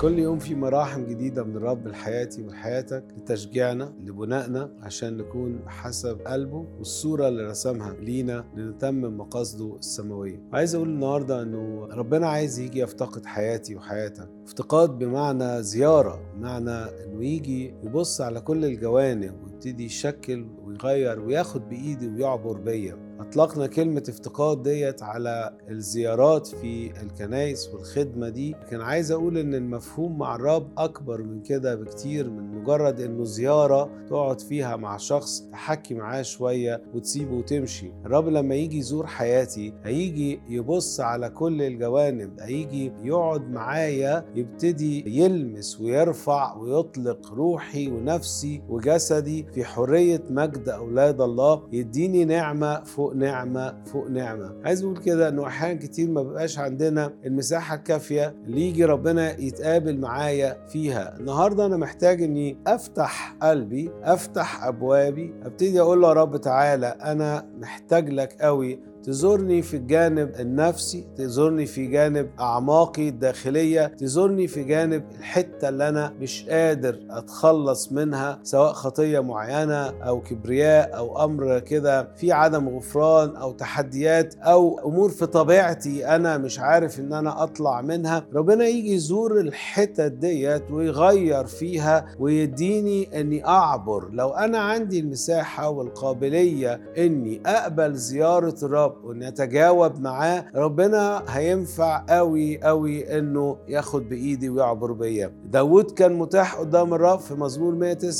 كل يوم في مراحم جديدة من الرب لحياتي ولحياتك لتشجيعنا لبنائنا عشان نكون حسب قلبه والصورة اللي رسمها لينا لنتمم مقاصده السماوية عايز أقول النهاردة أنه ربنا عايز يجي يفتقد حياتي وحياتك افتقاد بمعنى زيارة بمعنى أنه يجي يبص على كل الجوانب ويبتدي يشكل ويغير وياخد بإيدي ويعبر بيا أطلقنا كلمة افتقاد ديت على الزيارات في الكنائس والخدمة دي لكن عايز أقول إن المفهوم مع الرب أكبر من كده بكتير من مجرد إنه زيارة تقعد فيها مع شخص تحكي معاه شوية وتسيبه وتمشي الرب لما يجي يزور حياتي هيجي يبص على كل الجوانب هيجي يقعد معايا يبتدي يلمس ويرفع ويطلق روحي ونفسي وجسدي في حرية مجد أولاد الله يديني نعمة فوق نعمة فوق نعمة عايز أقول كده إنه أحيانا كتير ما بيبقاش عندنا المساحة الكافية اللي يجي ربنا يتقابل معايا فيها النهاردة أنا محتاج إني أفتح قلبي أفتح أبوابي أبتدي أقول له يا رب تعالى أنا محتاج لك قوي تزورني في الجانب النفسي تزورني في جانب أعماقي الداخلية تزورني في جانب الحتة اللي أنا مش قادر أتخلص منها سواء خطية معينة أو كبرياء أو أمر كده في عدم غفران أو تحديات أو أمور في طبيعتي أنا مش عارف إن أنا أطلع منها ربنا يجي يزور الحتت ديت ويغير فيها ويديني إني أعبر لو أنا عندي المساحة والقابلية إني أقبل زيارة الرب الرب وان اتجاوب معاه ربنا هينفع قوي قوي انه ياخد بايدي ويعبر بيا داود كان متاح قدام الرب في مزمور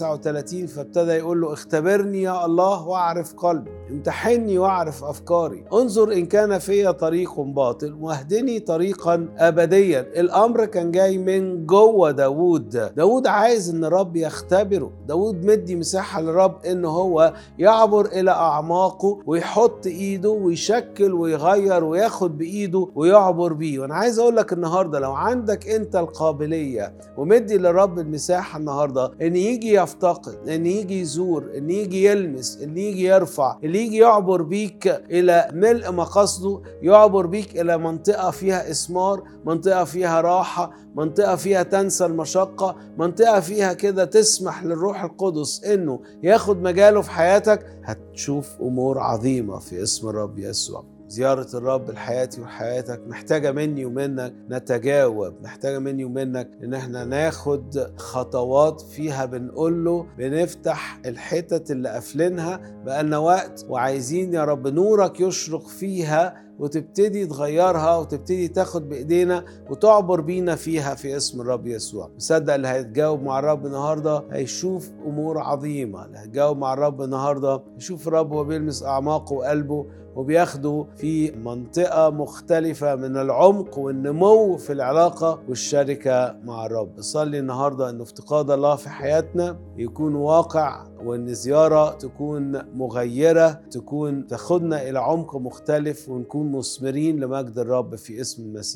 139 فابتدى يقول له اختبرني يا الله واعرف قلبي امتحني واعرف افكاري انظر ان كان في طريق باطل واهدني طريقا ابديا الامر كان جاي من جوه داود داود عايز ان الرب يختبره داود مدي مساحه للرب ان هو يعبر الى اعماقه ويحط ايده ويشكل ويغير وياخد بايده ويعبر بيه وانا عايز اقول لك النهارده لو عندك انت القابليه ومدي للرب المساحه النهارده ان يجي يفتقد ان يجي يزور ان يجي يلمس ان يجي يرفع اللي يجي يعبر بيك الى ملء مقاصده يعبر بيك الى منطقه فيها اسمار منطقه فيها راحه منطقه فيها تنسى المشقه منطقه فيها كده تسمح للروح القدس انه ياخد مجاله في حياتك هتشوف امور عظيمه في اسم الرب يسوع زيارة الرب لحياتي وحياتك محتاجة مني ومنك نتجاوب محتاجة مني ومنك ان احنا ناخد خطوات فيها بنقول له بنفتح الحتت اللي قافلينها بقالنا وقت وعايزين يا رب نورك يشرق فيها وتبتدي تغيرها وتبتدي تاخد بايدينا وتعبر بينا فيها في اسم الرب يسوع مصدق اللي هيتجاوب مع الرب النهارده هيشوف امور عظيمه اللي هيتجاوب مع الرب النهارده هيشوف الرب وهو بيلمس اعماقه وقلبه وبياخده في منطقة مختلفة من العمق والنمو في العلاقة والشركة مع الرب صلي النهاردة أن افتقاد الله في حياتنا يكون واقع وأن زيارة تكون مغيرة تكون تاخدنا إلى عمق مختلف ونكون مثمرين لمجد الرب في اسم المسيح